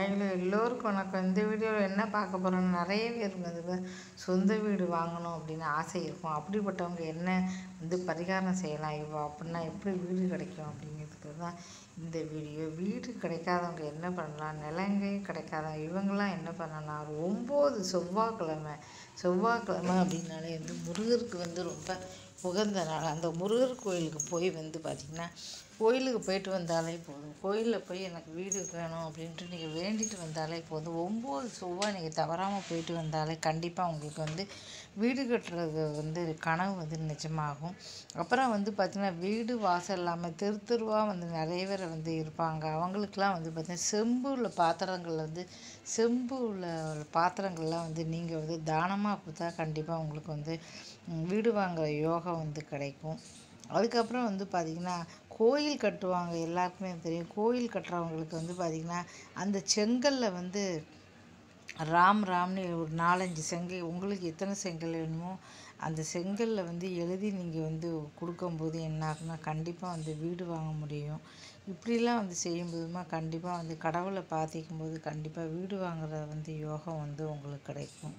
ஹாய்ல எல்லோருக்கும் வணக்கம் இந்த வீடியோவில் என்ன பார்க்க போகிறோம்னு நிறைய பேருக்கு வந்து சொந்த வீடு வாங்கணும் அப்படின்னு ஆசை இருக்கும் அப்படிப்பட்டவங்க என்ன வந்து பரிகாரம் செய்யலாம் இவ்வளோ அப்படின்னா எப்படி வீடு கிடைக்கும் அப்படிங்கிறதுக்கு தான் இந்த வீடியோ வீடு கிடைக்காதவங்க என்ன பண்ணலாம் நிலங்கையும் கிடைக்காதவங்க இவங்கெல்லாம் என்ன பண்ணலாம் ஒரு ஒம்பது செவ்வாய்க்கிழமை செவ்வாய்க்கிழமை அப்படின்னாலே வந்து முருகருக்கு வந்து ரொம்ப உகந்த நாள் அந்த முருகர் கோயிலுக்கு போய் வந்து பார்த்திங்கன்னா கோயிலுக்கு போயிட்டு வந்தாலே போதும் கோயிலில் போய் எனக்கு வீடு வேணும் அப்படின்ட்டு நீங்கள் வேண்டிட்டு வந்தாலே போதும் ஒம்பது செவ்வாய் நீங்கள் தவறாமல் போயிட்டு வந்தாலே கண்டிப்பாக உங்களுக்கு வந்து வீடு கட்டுறது வந்து கனவு வந்து நிஜமாகும் அப்புறம் வந்து பார்த்திங்கன்னா வீடு வாசல் இல்லாமல் தெரு தெருவாக வந்து நிறைய பேர் வந்து இருப்பாங்க அவங்களுக்கெல்லாம் வந்து பார்த்திங்கன்னா செம்புல பாத்திரங்கள் வந்து செம்பு உள்ள பாத்திரங்கள்லாம் வந்து நீங்கள் வந்து தானமாக கொடுத்தா கண்டிப்பாக உங்களுக்கு வந்து ம், வீடு வாங்குற யோகம் வந்து கிடைக்கும் அதுக்கப்புறம் வந்து பார்த்திங்கன்னா கோயில் கட்டுவாங்க எல்லாருக்குமே தெரியும் கோயில் கட்டுறவங்களுக்கு வந்து பார்த்திங்கன்னா அந்த செங்கல்ல வந்து ராம் ராம்னு ஒரு நாலஞ்சு செங்கல் உங்களுக்கு எத்தனை செங்கல் வேணுமோ அந்த செங்கல்ல வந்து எழுதி நீங்கள் வந்து கொடுக்கும்போது என்ன ஆகும்னா கண்டிப்பாக வந்து வீடு வாங்க முடியும் இப்படிலாம் வந்து செய்யும்போதுமா கண்டிப்பாக வந்து கடவுளை பார்த்திக்கும் போது கண்டிப்பாக வீடு வாங்குற வந்து யோகம் வந்து உங்களுக்கு கிடைக்கும்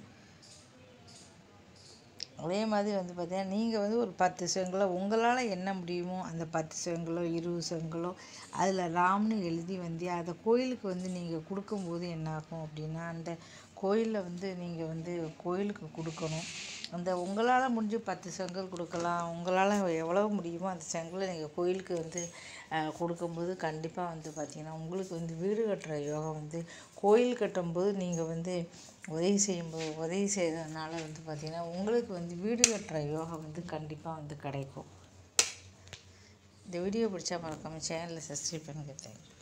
அதே மாதிரி வந்து பார்த்தீங்கன்னா நீங்கள் வந்து ஒரு பத்து செங்கலோ உங்களால் என்ன முடியுமோ அந்த பத்து செங்கலோ இருபது செங்கலோ அதில் ராம்னு எழுதி வந்து அதை கோயிலுக்கு வந்து நீங்கள் கொடுக்கும்போது என்ன ஆகும் அப்படின்னா அந்த கோயிலில் வந்து நீங்கள் வந்து கோயிலுக்கு கொடுக்கணும் அந்த உங்களால் முடிஞ்ச பத்து செங்கல் கொடுக்கலாம் உங்களால் எவ்வளோ முடியுமோ அந்த செங்கலை நீங்கள் கோயிலுக்கு வந்து அஹ், கொடுக்கும்போது கண்டிப்பாக வந்து பார்த்திங்கன்னா உங்களுக்கு வந்து வீடு கட்டுற யோகம் வந்து கோயில் கட்டும்போது நீங்கள் வந்து உதவி செய்யும்போது உதவி செய்கிறதுனால வந்து பார்த்திங்கன்னா உங்களுக்கு வந்து வீடு கட்டுற யோகம் வந்து கண்டிப்பாக வந்து கிடைக்கும் இந்த வீடியோ பிடிச்சா மறக்காமல் சேனலை சப்ஸ்கிரைப் பண்ணுங்க தேங்க்யூ